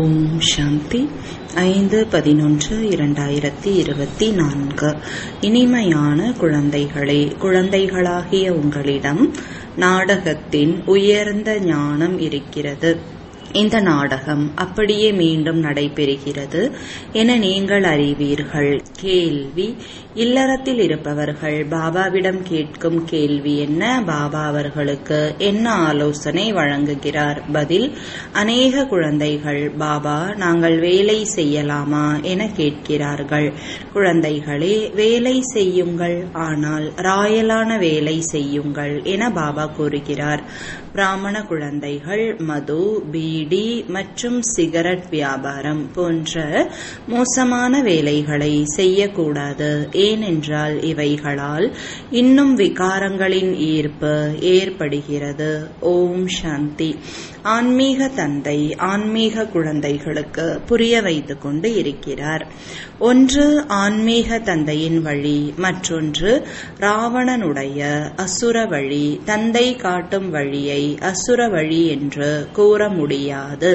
ஓம் சாந்தி ஐந்து பதினொன்று இரண்டாயிரத்தி இருபத்தி நான்கு இனிமையான குழந்தைகளே குழந்தைகளாகிய உங்களிடம் நாடகத்தின் உயர்ந்த ஞானம் இருக்கிறது இந்த நாடகம் அப்படியே மீண்டும் நடைபெறுகிறது என நீங்கள் அறிவீர்கள் கேள்வி இல்லறத்தில் இருப்பவர்கள் பாபாவிடம் கேட்கும் கேள்வி என்ன பாபா அவர்களுக்கு என்ன ஆலோசனை வழங்குகிறார் பதில் அநேக குழந்தைகள் பாபா நாங்கள் வேலை செய்யலாமா என கேட்கிறார்கள் குழந்தைகளே வேலை செய்யுங்கள் ஆனால் ராயலான வேலை செய்யுங்கள் என பாபா கூறுகிறார் பிராமண குழந்தைகள் மது பீடி மற்றும் சிகரெட் வியாபாரம் போன்ற மோசமான வேலைகளை செய்யக்கூடாது ஏனென்றால் இவைகளால் இன்னும் விகாரங்களின் ஈர்ப்பு ஏற்படுகிறது ஓம் சாந்தி ஆன்மீக தந்தை ஆன்மீக குழந்தைகளுக்கு புரிய வைத்துக் கொண்டு இருக்கிறார் ஒன்று ஆன்மீக தந்தையின் வழி மற்றொன்று ராவணனுடைய அசுர வழி தந்தை காட்டும் வழியை அசுர வழி என்று கூற முடியாது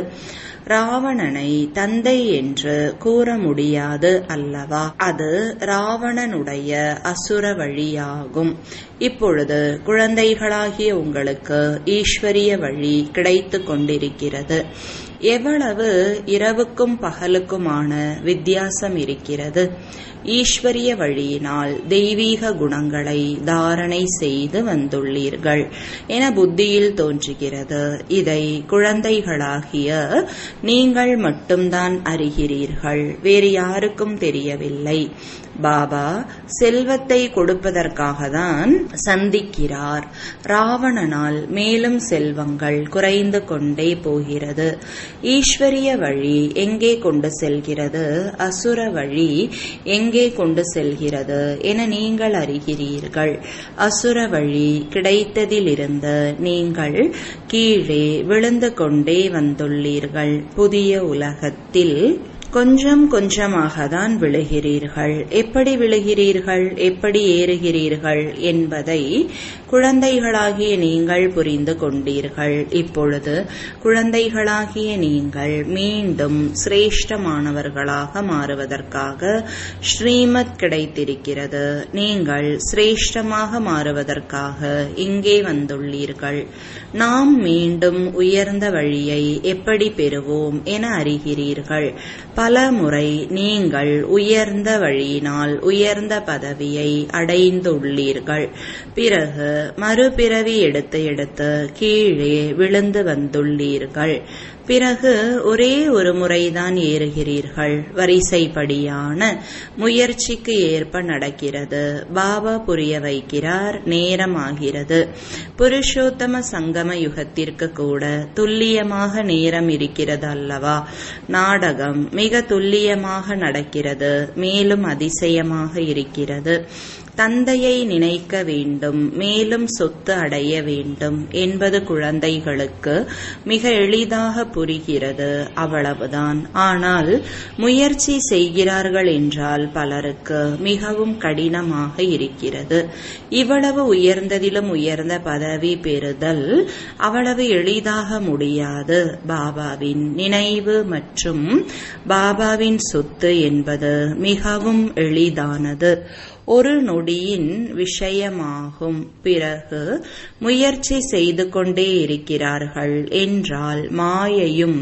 ராவணனை தந்தை என்று கூற முடியாது அல்லவா அது ராவணனுடைய அசுர வழியாகும் இப்பொழுது குழந்தைகளாகிய உங்களுக்கு ஈஸ்வரிய வழி கிடைத்து கொண்டிருக்கிறது எவ்வளவு இரவுக்கும் பகலுக்குமான வித்தியாசம் இருக்கிறது ஈஸ்வரிய வழியினால் தெய்வீக குணங்களை தாரணை செய்து வந்துள்ளீர்கள் என புத்தியில் தோன்றுகிறது இதை குழந்தைகளாகிய நீங்கள் மட்டும்தான் அறிகிறீர்கள் வேறு யாருக்கும் தெரியவில்லை பாபா செல்வத்தை கொடுப்பதற்காக தான் சந்திக்கிறார் ராவணனால் மேலும் செல்வங்கள் குறைந்து கொண்டே போகிறது ஈஸ்வரிய வழி எங்கே கொண்டு செல்கிறது அசுர வழி எங்கே கொண்டு செல்கிறது என நீங்கள் அறிகிறீர்கள் அசுர வழி கிடைத்ததிலிருந்து நீங்கள் கீழே விழுந்து கொண்டே வந்துள்ளீர்கள் புதிய உலகத்தில் கொஞ்சம் கொஞ்சமாக தான் விழுகிறீர்கள் எப்படி விழுகிறீர்கள் எப்படி ஏறுகிறீர்கள் என்பதை குழந்தைகளாகிய நீங்கள் புரிந்து கொண்டீர்கள் இப்பொழுது குழந்தைகளாகிய நீங்கள் மீண்டும் சிரேஷ்டமானவர்களாக மாறுவதற்காக ஸ்ரீமத் கிடைத்திருக்கிறது நீங்கள் சிரேஷ்டமாக மாறுவதற்காக இங்கே வந்துள்ளீர்கள் நாம் மீண்டும் உயர்ந்த வழியை எப்படி பெறுவோம் என அறிகிறீர்கள் பல முறை நீங்கள் உயர்ந்த வழியினால் உயர்ந்த பதவியை அடைந்துள்ளீர்கள் பிறகு மறுபிறவி எடுத்து எடுத்து கீழே விழுந்து வந்துள்ளீர்கள் பிறகு ஒரே ஒரு முறைதான் ஏறுகிறீர்கள் வரிசைப்படியான முயற்சிக்கு ஏற்ப நடக்கிறது பாபா புரிய வைக்கிறார் நேரமாகிறது புருஷோத்தம சங்கம யுகத்திற்கு கூட துல்லியமாக நேரம் இருக்கிறது அல்லவா நாடகம் மிக துல்லியமாக நடக்கிறது மேலும் அதிசயமாக இருக்கிறது தந்தையை நினைக்க வேண்டும் மேலும் சொத்து அடைய வேண்டும் என்பது குழந்தைகளுக்கு மிக எளிதாக புரிகிறது அவ்வளவுதான் ஆனால் முயற்சி செய்கிறார்கள் என்றால் பலருக்கு மிகவும் கடினமாக இருக்கிறது இவ்வளவு உயர்ந்ததிலும் உயர்ந்த பதவி பெறுதல் அவ்வளவு எளிதாக முடியாது பாபாவின் நினைவு மற்றும் பாபாவின் சொத்து என்பது மிகவும் எளிதானது ஒரு நொடியின் விஷயமாகும் பிறகு முயற்சி செய்து கொண்டே இருக்கிறார்கள் என்றால் மாயையும்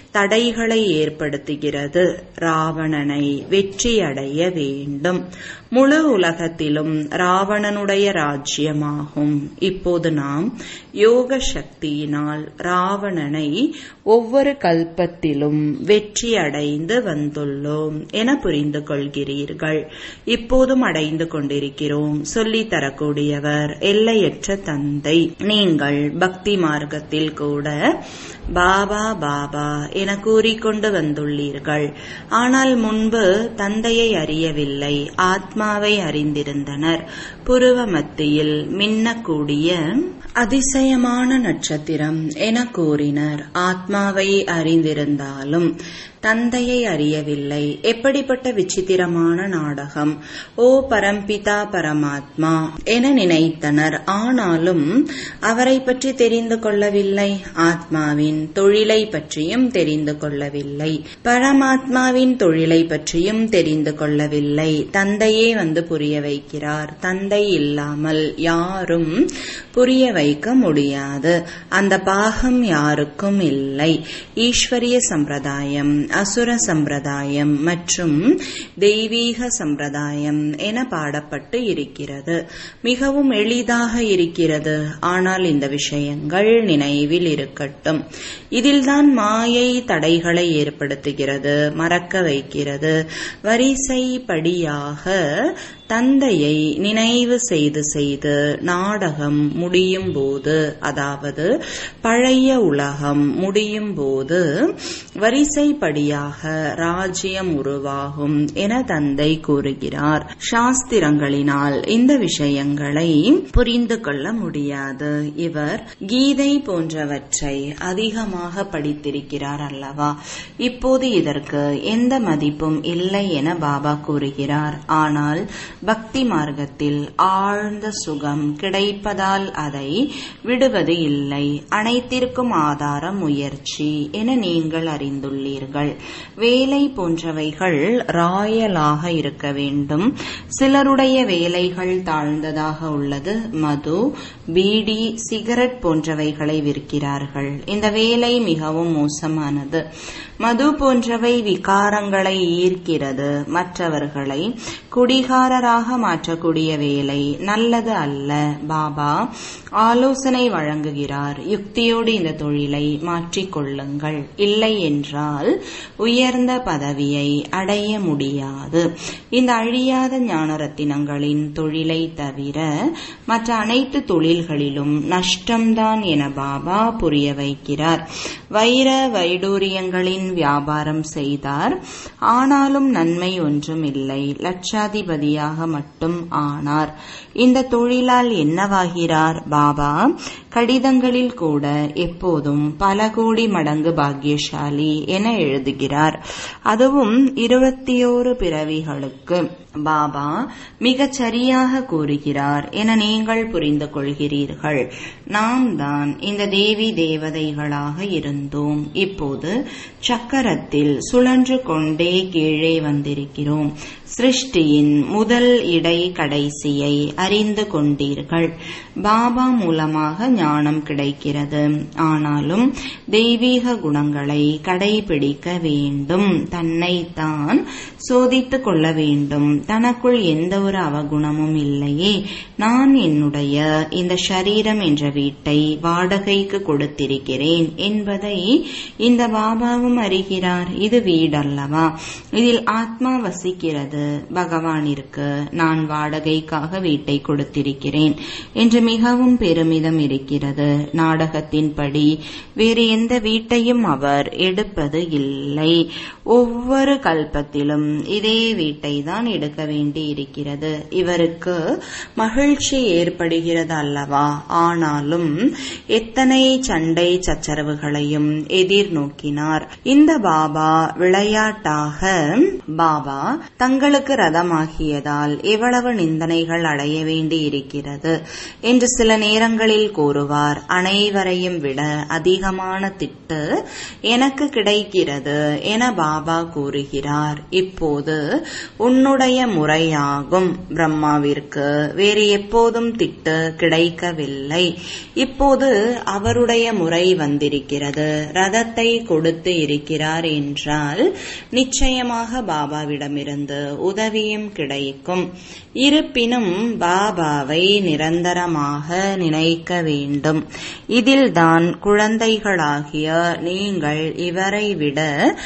தடைகளை ஏற்படுத்துகிறது ராவணனை வெற்றியடைய வேண்டும் முழு உலகத்திலும் ராவணனுடைய ராஜ்யமாகும் இப்போது நாம் யோக சக்தியினால் ராவணனை ஒவ்வொரு கல்பத்திலும் வெற்றி அடைந்து வந்துள்ளோம் என புரிந்து கொள்கிறீர்கள் இப்போதும் அடைந்து கொண்டிருக்கிறோம் சொல்லி தரக்கூடியவர் எல்லையற்ற தந்தை நீங்கள் பக்தி மார்க்கத்தில் கூட பாபா பாபா என கூறிக்கொண்டு வந்துள்ளீர்கள் ஆனால் முன்பு தந்தையை அறியவில்லை ஆத்மாவை அறிந்திருந்தனர் புருவ மத்தியில் மின்னக்கூடிய அதிசயமான நட்சத்திரம் என கூறினர் ஆத்மாவை அறிந்திருந்தாலும் தந்தையை அறியவில்லை எப்படிப்பட்ட விசித்திரமான நாடகம் ஓ பரம்பிதா பரமாத்மா என நினைத்தனர் ஆனாலும் அவரை பற்றி தெரிந்து கொள்ளவில்லை ஆத்மாவின் தொழிலை பற்றியும் தெரிந்து கொள்ளவில்லை பரமாத்மாவின் தொழிலை பற்றியும் தெரிந்து கொள்ளவில்லை தந்தையே வந்து புரிய வைக்கிறார் தந்தை இல்லாமல் யாரும் புரிய வைக்க முடியாது அந்த பாகம் யாருக்கும் இல்லை ஈஸ்வரிய சம்பிரதாயம் அசுர சம்பிரதாயம் மற்றும் தெய்வீக சம்பிரதாயம் என பாடப்பட்டு இருக்கிறது மிகவும் எளிதாக இருக்கிறது ஆனால் இந்த விஷயங்கள் நினைவில் இருக்கட்டும் இதில்தான் மாயை தடைகளை ஏற்படுத்துகிறது மறக்க வைக்கிறது வரிசைப்படியாக தந்தையை நினைவு செய்து செய்து நாடகம் முடியும் போது அதாவது பழைய உலகம் முடியும் போது வரிசைப்படியாக ராஜ்யம் உருவாகும் என தந்தை கூறுகிறார் சாஸ்திரங்களினால் இந்த விஷயங்களை புரிந்து கொள்ள முடியாது இவர் கீதை போன்றவற்றை அதிகமாக படித்திருக்கிறார் அல்லவா இப்போது இதற்கு எந்த மதிப்பும் இல்லை என பாபா கூறுகிறார் ஆனால் பக்தி மார்க்கத்தில் ஆழ்ந்த சுகம் கிடைப்பதால் அதை விடுவது இல்லை அனைத்திற்கும் ஆதாரம் முயற்சி என நீங்கள் அறிந்துள்ளீர்கள் வேலை போன்றவைகள் ராயலாக இருக்க வேண்டும் சிலருடைய வேலைகள் தாழ்ந்ததாக உள்ளது மது பீடி சிகரெட் போன்றவைகளை விற்கிறார்கள் இந்த வேலை மிகவும் மோசமானது மது போன்றவை விகாரங்களை ஈர்க்கிறது மற்றவர்களை குடிகாரராக மாற்றக்கூடிய வேலை நல்லது அல்ல பாபா ஆலோசனை வழங்குகிறார் யுக்தியோடு இந்த தொழிலை மாற்றிக்கொள்ளுங்கள் இல்லை என்றால் உயர்ந்த பதவியை அடைய முடியாது இந்த அழியாத ஞானரத்தினங்களின் தொழிலை தவிர மற்ற அனைத்து தொழில்களிலும் நஷ்டம்தான் என பாபா புரிய வைக்கிறார் வைர வைடூரியங்களின் வியாபாரம் செய்தார் ஆனாலும் நன்மை ஒன்றும் இல்லை லட்சாதிபதியாக மட்டும் ஆனார் இந்த தொழிலால் என்னவாகிறார் பாபா கடிதங்களில் கூட எப்போதும் பல கோடி மடங்கு பாக்கியசாலி என எழுதுகிறார் அதுவும் இருபத்தியோரு பிறவிகளுக்கு பாபா மிகச் சரியாக கூறுகிறார் என நீங்கள் புரிந்து கொள்கிறீர்கள் நாம் தான் இந்த தேவி தேவதைகளாக இருந்தோம் இப்போது சக்கரத்தில் சுழன்று கொண்டே கீழே வந்திருக்கிறோம் சிருஷ்டியின் முதல் இடை கடைசியை அறிந்து கொண்டீர்கள் பாபா மூலமாக ஞானம் கிடைக்கிறது ஆனாலும் தெய்வீக குணங்களை கடைபிடிக்க வேண்டும் தன்னைத்தான் சோதித்துக் கொள்ள வேண்டும் தனக்குள் எந்த ஒரு அவகுணமும் இல்லையே நான் என்னுடைய இந்த சரீரம் என்ற வீட்டை வாடகைக்கு கொடுத்திருக்கிறேன் என்பதை இந்த பாபாவும் அறிகிறார் இது வீடல்லவா இதில் ஆத்மா வசிக்கிறது பகவானிற்கு நான் வாடகைக்காக வீட்டை கொடுத்திருக்கிறேன் என்று மிகவும் பெருமிதம் இருக்கிறது நாடகத்தின்படி வேறு எந்த வீட்டையும் அவர் எடுப்பது இல்லை ஒவ்வொரு கல்பத்திலும் இதே வீட்டை தான் எடுக்க வேண்டி இருக்கிறது இவருக்கு மகிழ்ச்சி ஏற்படுகிறது அல்லவா ஆனாலும் எத்தனை சண்டை சச்சரவுகளையும் எதிர்நோக்கினார் இந்த பாபா விளையாட்டாக பாபா தங்களுக்கு ரதமாகியதால் எவ்வளவு நிந்தனைகள் அடைய வேண்டி இருக்கிறது என்று சில நேரங்களில் கூறுவார் அனைவரையும் விட அதிகமான திட்டு எனக்கு கிடைக்கிறது என பாபா கூறுகிறார் இப்போது உன்னுடைய முறையாகும் பிரம்மாவிற்கு வேறு எப்போதும் திட்டு கிடைக்கவில்லை இப்போது அவருடைய முறை வந்திருக்கிறது ரதத்தை கொடுத்து இருக்கிறார் என்றால் நிச்சயமாக பாபாவிடமிருந்து உதவியும் கிடைக்கும் இருப்பினும் பாபாவை நிரந்தரமாக நினைக்க வேண்டும் இதில்தான் குழந்தைகளாகிய நீங்கள் இவரை விட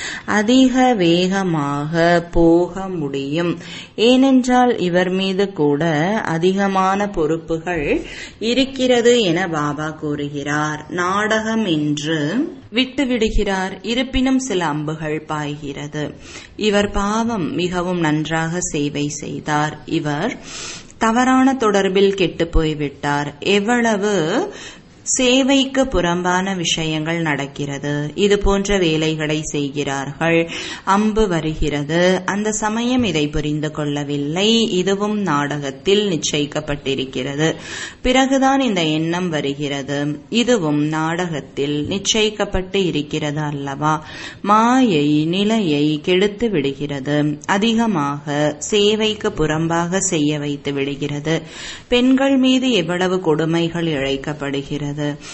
அதிக வேகமாக போக முடியும் ஏனென்றால் இவர் மீது கூட அதிகமான பொறுப்புகள் இருக்கிறது என பாபா கூறுகிறார் நாடகம் என்று விட்டுவிடுகிறார் இருப்பினும் சில அம்புகள் பாய்கிறது இவர் பாவம் மிகவும் நன்றாக சேவை செய்தார் இவர் தவறான தொடர்பில் கெட்டு போய்விட்டார் எவ்வளவு சேவைக்கு புறம்பான விஷயங்கள் நடக்கிறது இது போன்ற வேலைகளை செய்கிறார்கள் அம்பு வருகிறது அந்த சமயம் இதை புரிந்து கொள்ளவில்லை இதுவும் நாடகத்தில் நிச்சயிக்கப்பட்டிருக்கிறது பிறகுதான் இந்த எண்ணம் வருகிறது இதுவும் நாடகத்தில் நிச்சயிக்கப்பட்டு இருக்கிறது அல்லவா மாயை நிலையை கெடுத்து விடுகிறது அதிகமாக சேவைக்கு புறம்பாக செய்ய வைத்து விடுகிறது பெண்கள் மீது எவ்வளவு கொடுமைகள் இழைக்கப்படுகிறது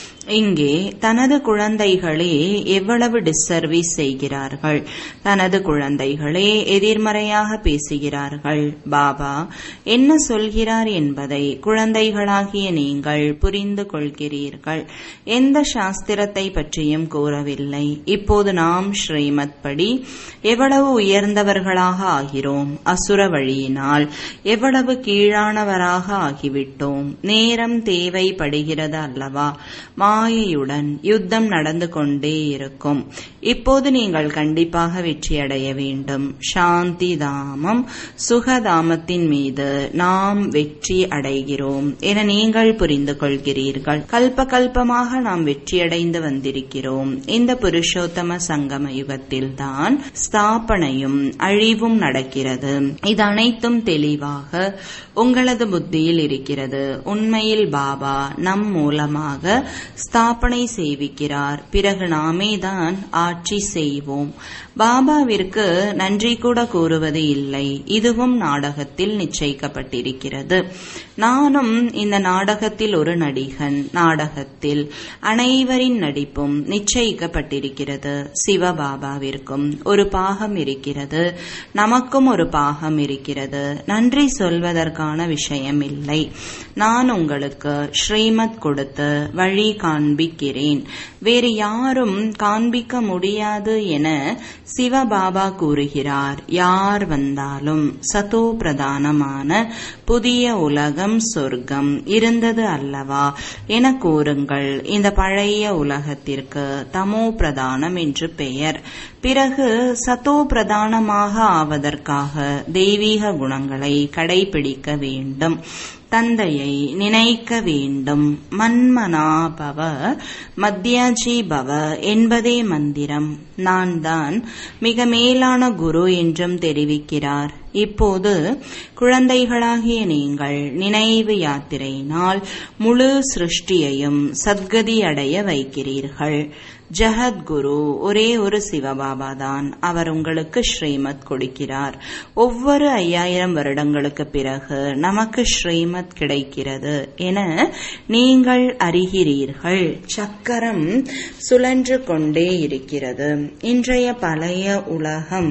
இங்கே தனது குழந்தைகளே எவ்வளவு டிஸ்சர்வீஸ் செய்கிறார்கள் தனது குழந்தைகளே எதிர்மறையாக பேசுகிறார்கள் பாபா என்ன சொல்கிறார் என்பதை குழந்தைகளாகிய நீங்கள் புரிந்து கொள்கிறீர்கள் எந்த சாஸ்திரத்தை பற்றியும் கூறவில்லை இப்போது நாம் ஸ்ரீமத் படி எவ்வளவு உயர்ந்தவர்களாக ஆகிறோம் அசுர வழியினால் எவ்வளவு கீழானவராக ஆகிவிட்டோம் நேரம் தேவைப்படுகிறது அல்லவா மாயையுடன் யுத்தம் நடந்து கொண்டே இருக்கும் இப்போது நீங்கள் கண்டிப்பாக வெற்றியடைய வேண்டும் சாந்தி தாமம் சுகதாமத்தின் மீது நாம் வெற்றி அடைகிறோம் என நீங்கள் புரிந்து கொள்கிறீர்கள் கல்ப கல்பமாக நாம் வெற்றியடைந்து வந்திருக்கிறோம் இந்த புருஷோத்தம சங்கம யுகத்தில்தான் ஸ்தாபனையும் அழிவும் நடக்கிறது இது அனைத்தும் தெளிவாக உங்களது புத்தியில் இருக்கிறது உண்மையில் பாபா நம் மூலமாக ஸ்தாபனை செய்விக்கிறார் பிறகு நாமே தான் ஆட்சி செய்வோம் பாபாவிற்கு நன்றி கூட கூறுவது இல்லை இதுவும் நாடகத்தில் நிச்சயிக்கப்பட்டிருக்கிறது நானும் இந்த நாடகத்தில் ஒரு நடிகன் நாடகத்தில் அனைவரின் நடிப்பும் நிச்சயிக்கப்பட்டிருக்கிறது சிவபாபாவிற்கும் ஒரு பாகம் இருக்கிறது நமக்கும் ஒரு பாகம் இருக்கிறது நன்றி சொல்வதற்கான விஷயம் இல்லை நான் உங்களுக்கு ஸ்ரீமத் கொடுத்து வழி காண்பிக்கிறேன் வேறு யாரும் காண்பிக்க முடியாது என சிவபாபா கூறுகிறார் யார் வந்தாலும் சதோ பிரதானமான புதிய உலகம் சொர்க்கம் இருந்தது அல்லவா என கூறுங்கள் இந்த பழைய உலகத்திற்கு தமோ பிரதானம் என்று பெயர் பிறகு சதோ பிரதானமாக ஆவதற்காக தெய்வீக குணங்களை கடைபிடிக்க வேண்டும் தந்தையை நினைக்க வேண்டும் மன்மனா பவ மத்தியாஜி பவ என்பதே மந்திரம் நான் தான் மிக மேலான குரு என்றும் தெரிவிக்கிறார் இப்போது குழந்தைகளாகிய நீங்கள் நினைவு யாத்திரையினால் முழு சிருஷ்டியையும் சத்கதி அடைய வைக்கிறீர்கள் ஜெகத்குரு ஒரே ஒரு சிவபாபா தான் அவர் உங்களுக்கு ஸ்ரீமத் கொடுக்கிறார் ஒவ்வொரு ஐயாயிரம் வருடங்களுக்கு பிறகு நமக்கு ஸ்ரீமத் கிடைக்கிறது என நீங்கள் அறிகிறீர்கள் சக்கரம் சுழன்று கொண்டே இருக்கிறது இன்றைய பழைய உலகம்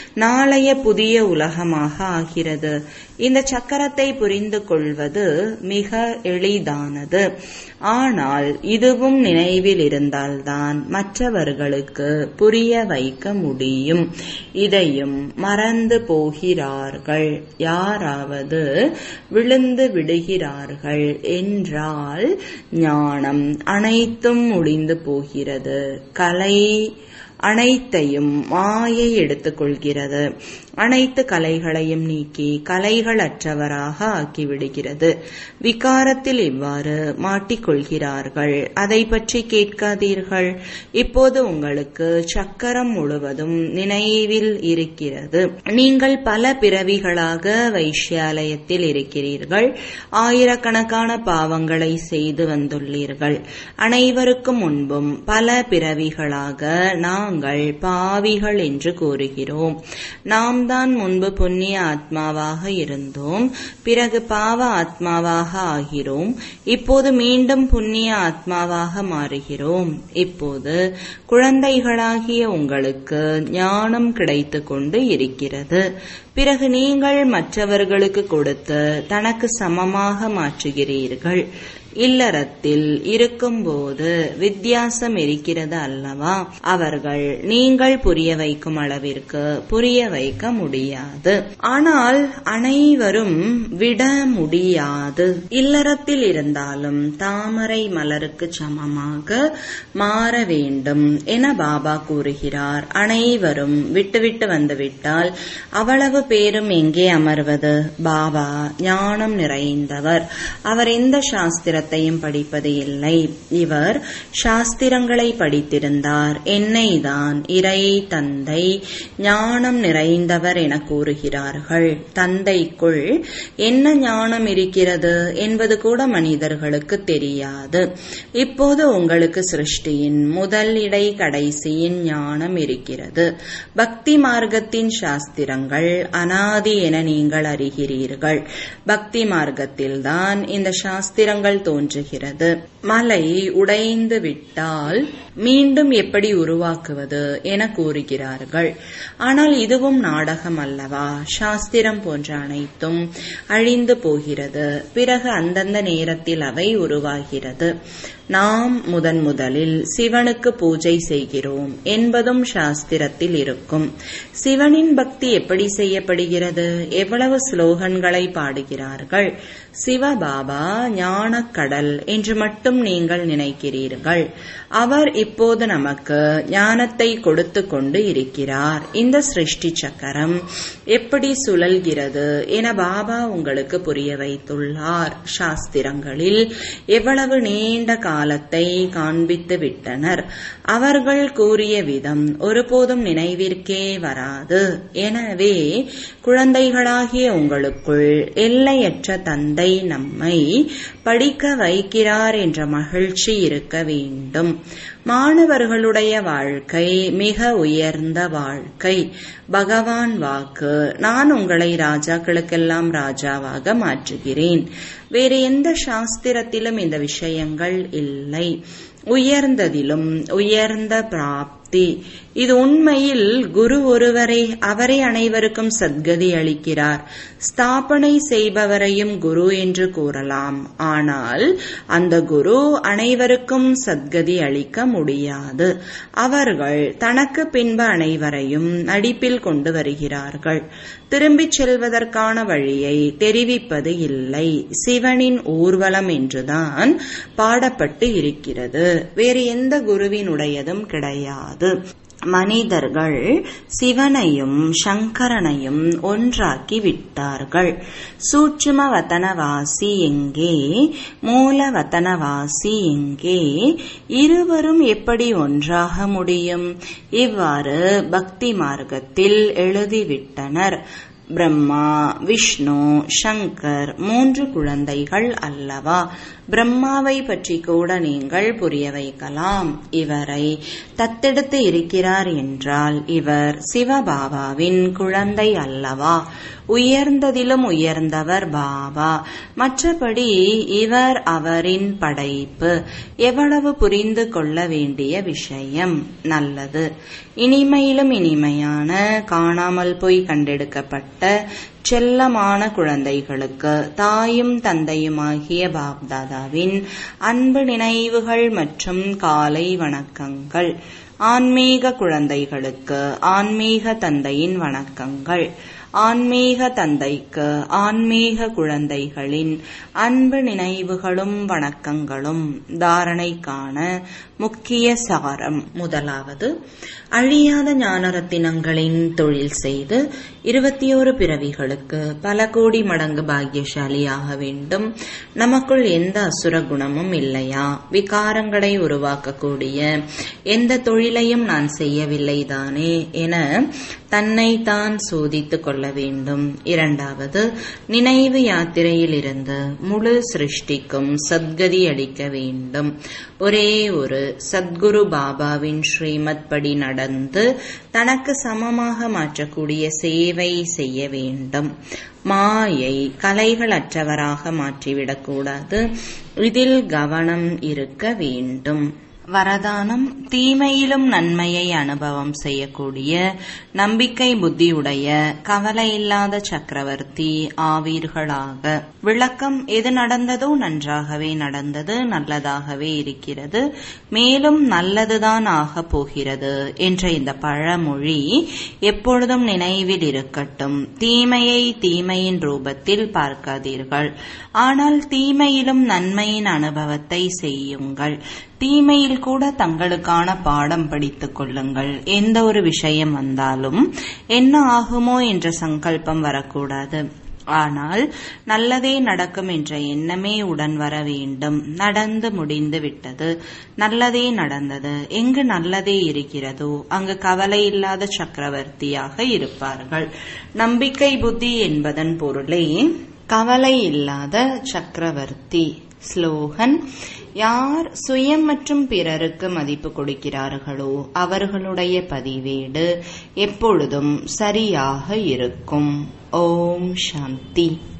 நாளைய புதிய உலகமாக ஆகிறது இந்த சக்கரத்தை புரிந்து கொள்வது மிக எளிதானது ஆனால் இதுவும் நினைவில் இருந்தால்தான் மற்றவர்களுக்கு புரிய வைக்க முடியும் இதையும் மறந்து போகிறார்கள் யாராவது விழுந்து விடுகிறார்கள் என்றால் ஞானம் அனைத்தும் முடிந்து போகிறது கலை அனைத்தையும் மாயை எடுத்துக்கொள்கிறது அனைத்து கலைகளையும் நீக்கி கலைகள் அற்றவராக ஆக்கிவிடுகிறது விகாரத்தில் இவ்வாறு மாட்டிக்கொள்கிறார்கள் அதை பற்றி கேட்காதீர்கள் இப்போது உங்களுக்கு சக்கரம் முழுவதும் நினைவில் இருக்கிறது நீங்கள் பல பிறவிகளாக வைஷ்யாலயத்தில் இருக்கிறீர்கள் ஆயிரக்கணக்கான பாவங்களை செய்து வந்துள்ளீர்கள் அனைவருக்கும் முன்பும் பல பிறவிகளாக நாங்கள் பாவிகள் என்று கூறுகிறோம் நாம் தான் முன்பு புண்ணிய ஆத்மாவாக இருந்தோம் பிறகு பாவ ஆத்மாவாக ஆகிறோம் இப்போது மீண்டும் புண்ணிய ஆத்மாவாக மாறுகிறோம் இப்போது குழந்தைகளாகிய உங்களுக்கு ஞானம் கிடைத்து கொண்டு இருக்கிறது பிறகு நீங்கள் மற்றவர்களுக்கு கொடுத்து தனக்கு சமமாக மாற்றுகிறீர்கள் இல்லறத்தில் இருக்கும்போது வித்தியாசம் இருக்கிறது அல்லவா அவர்கள் நீங்கள் புரிய வைக்கும் அளவிற்கு புரிய வைக்க முடியாது ஆனால் அனைவரும் விட முடியாது இல்லறத்தில் இருந்தாலும் தாமரை மலருக்கு சமமாக மாற வேண்டும் என பாபா கூறுகிறார் அனைவரும் விட்டுவிட்டு வந்துவிட்டால் அவ்வளவு பேரும் எங்கே அமர்வது பாபா ஞானம் நிறைந்தவர் அவர் எந்த சாஸ்திர சாஸ்திரத்தையும் படிப்பது இல்லை இவர் சாஸ்திரங்களை படித்திருந்தார் என்னை தான் இறை தந்தை ஞானம் நிறைந்தவர் என கூறுகிறார்கள் தந்தைக்குள் என்ன ஞானம் இருக்கிறது என்பது கூட மனிதர்களுக்கு தெரியாது இப்போது உங்களுக்கு சிருஷ்டியின் முதல் இடை கடைசியின் ஞானம் இருக்கிறது பக்தி மார்க்கத்தின் சாஸ்திரங்கள் அனாதி என நீங்கள் அறிகிறீர்கள் பக்தி மார்க்கத்தில்தான் இந்த சாஸ்திரங்கள் தோன்றுகிறது மலை உடைந்து விட்டால் மீண்டும் எப்படி உருவாக்குவது என கூறுகிறார்கள் ஆனால் இதுவும் நாடகம் அல்லவா சாஸ்திரம் போன்ற அனைத்தும் அழிந்து போகிறது பிறகு அந்தந்த நேரத்தில் அவை உருவாகிறது நாம் முதன் முதலில் சிவனுக்கு பூஜை செய்கிறோம் என்பதும் சாஸ்திரத்தில் இருக்கும் சிவனின் பக்தி எப்படி செய்யப்படுகிறது எவ்வளவு ஸ்லோகன்களை பாடுகிறார்கள் சிவபாபா ஞானக்கடல் என்று மட்டும் நீங்கள் நினைக்கிறீர்கள் அவர் இப்போது நமக்கு ஞானத்தை கொடுத்து கொண்டு இருக்கிறார் இந்த சிருஷ்டி சக்கரம் எப்படி சுழல்கிறது என பாபா உங்களுக்கு புரிய வைத்துள்ளார் சாஸ்திரங்களில் எவ்வளவு நீண்ட காலத்தை காண்பித்து விட்டனர் அவர்கள் கூறிய விதம் ஒருபோதும் நினைவிற்கே வராது எனவே குழந்தைகளாகிய உங்களுக்குள் எல்லையற்ற தந்தை நம்மை படிக்க வைக்கிறார் என்ற மகிழ்ச்சி இருக்க வேண்டும் மாணவர்களுடைய வாழ்க்கை மிக உயர்ந்த வாழ்க்கை பகவான் வாக்கு நான் உங்களை ராஜாக்களுக்கெல்லாம் ராஜாவாக மாற்றுகிறேன் வேறு எந்த சாஸ்திரத்திலும் இந்த விஷயங்கள் இல்லை உயர்ந்ததிலும் உயர்ந்த பிராப்தி இது உண்மையில் குரு ஒருவரே அவரே அனைவருக்கும் சத்கதி அளிக்கிறார் ஸ்தாபனை செய்பவரையும் குரு என்று கூறலாம் ஆனால் அந்த குரு அனைவருக்கும் சத்கதி அளிக்க முடியாது அவர்கள் தனக்கு பின்பு அனைவரையும் நடிப்பில் கொண்டு வருகிறார்கள் திரும்பிச் செல்வதற்கான வழியை தெரிவிப்பது இல்லை சிவனின் ஊர்வலம் என்றுதான் பாடப்பட்டு இருக்கிறது வேறு எந்த குருவினுடையதும் கிடையாது மனிதர்கள் சிவனையும் சங்கரனையும் ஒன்றாக்கி விட்டார்கள் சூட்சும வத்தனவாசி எங்கே மூல வத்தனவாசி எங்கே இருவரும் எப்படி ஒன்றாக முடியும் இவ்வாறு பக்தி மார்க்கத்தில் எழுதிவிட்டனர் பிரம்மா விஷ்ணு சங்கர் மூன்று குழந்தைகள் அல்லவா பிரம்மாவை பற்றி கூட நீங்கள் புரிய வைக்கலாம் இவரை தத்தெடுத்து இருக்கிறார் என்றால் இவர் சிவபாபாவின் குழந்தை அல்லவா உயர்ந்ததிலும் உயர்ந்தவர் பாபா மற்றபடி இவர் அவரின் படைப்பு எவ்வளவு புரிந்து கொள்ள வேண்டிய விஷயம் நல்லது இனிமையிலும் இனிமையான காணாமல் போய் கண்டெடுக்கப்பட்ட செல்லமான குழந்தைகளுக்கு தாயும் தந்தையுமாகிய பாப்தாதாவின் அன்பு நினைவுகள் மற்றும் காலை வணக்கங்கள் ஆன்மீக குழந்தைகளுக்கு ஆன்மீக தந்தையின் வணக்கங்கள் ஆன்மீக தந்தைக்கு ஆன்மீக குழந்தைகளின் அன்பு நினைவுகளும் வணக்கங்களும் தாரணைக்கான முக்கிய சாரம் முதலாவது அழியாத ஞானரத்தினங்களின் தொழில் செய்து இருபத்தி ஓரு பிறவிகளுக்கு பல கோடி மடங்கு பாக்கியசாலியாக வேண்டும் நமக்குள் எந்த அசுர குணமும் இல்லையா விகாரங்களை உருவாக்கக்கூடிய எந்த தொழிலையும் நான் செய்யவில்லை தானே என தன்னை தான் சோதித்துக் கொள்ள வேண்டும் இரண்டாவது நினைவு யாத்திரையில் இருந்து முழு சிருஷ்டிக்கும் சத்கதி அளிக்க வேண்டும் ஒரே ஒரு சத்குரு பாபாவின் ஸ்ரீமத் படி நடந்து தனக்கு சமமாக மாற்றக்கூடிய சேவை செய்ய வேண்டும் மாயை கலைகளற்றவராக மாற்றிவிடக்கூடாது இதில் கவனம் இருக்க வேண்டும் வரதானம் தீமையிலும் நன்மையை அனுபவம் செய்யக்கூடிய நம்பிக்கை புத்தியுடைய கவலையில்லாத சக்கரவர்த்தி ஆவீர்களாக விளக்கம் எது நடந்ததோ நன்றாகவே நடந்தது நல்லதாகவே இருக்கிறது மேலும் நல்லதுதான் ஆகப் போகிறது என்ற இந்த பழமொழி எப்பொழுதும் நினைவில் இருக்கட்டும் தீமையை தீமையின் ரூபத்தில் பார்க்காதீர்கள் ஆனால் தீமையிலும் நன்மையின் அனுபவத்தை செய்யுங்கள் தீமையில் கூட தங்களுக்கான பாடம் படித்துக் கொள்ளுங்கள் எந்த ஒரு விஷயம் வந்தாலும் என்ன ஆகுமோ என்ற சங்கல்பம் வரக்கூடாது ஆனால் நல்லதே நடக்கும் என்ற எண்ணமே உடன் வர வேண்டும் நடந்து முடிந்து விட்டது நல்லதே நடந்தது எங்கு நல்லதே இருக்கிறதோ அங்கு கவலை இல்லாத சக்கரவர்த்தியாக இருப்பார்கள் நம்பிக்கை புத்தி என்பதன் பொருளே கவலை இல்லாத சக்கரவர்த்தி ஸ்லோகன் யார் சுயம் மற்றும் பிறருக்கு மதிப்பு கொடுக்கிறார்களோ அவர்களுடைய பதிவேடு எப்பொழுதும் சரியாக இருக்கும் ஓம் சாந்தி